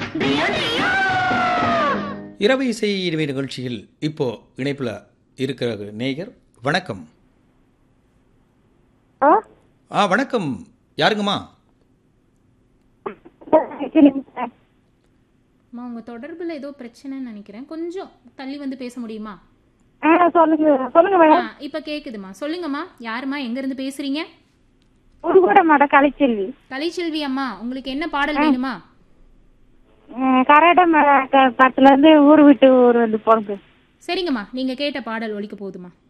இரவு இசை இனிமை நிகழ்ச்சியில் இப்போ இணைப்பில் இருக்கிற நேயர் வணக்கம் ஆ ஆ வணக்கம் யாருங்கம்மா சரிங்க சார் அம்மா உங்க தொடர்புல ஏதோ பிரச்சனைன்னு நினைக்கிறேன் கொஞ்சம் தள்ளி வந்து பேச முடியுமா ஆ சொல்லுங்க சொல்லுங்க ஆ, மேடம் இப்ப கேக்குதுமா சொல்லுங்கம்மா யாரும்மா எங்க இருந்து பேசுறீங்க ஒரு கூட மாடம் கலைச்செல்வி கலைச்செல்வி அம்மா உங்களுக்கு என்ன பாடல் வேணுமா கரடம் படத்துல இருந்து ஊர் விட்டு ஊர் வந்து போறது சரிங்கம்மா நீங்க கேட்ட பாடல் ஒலிக்க போகுதுமா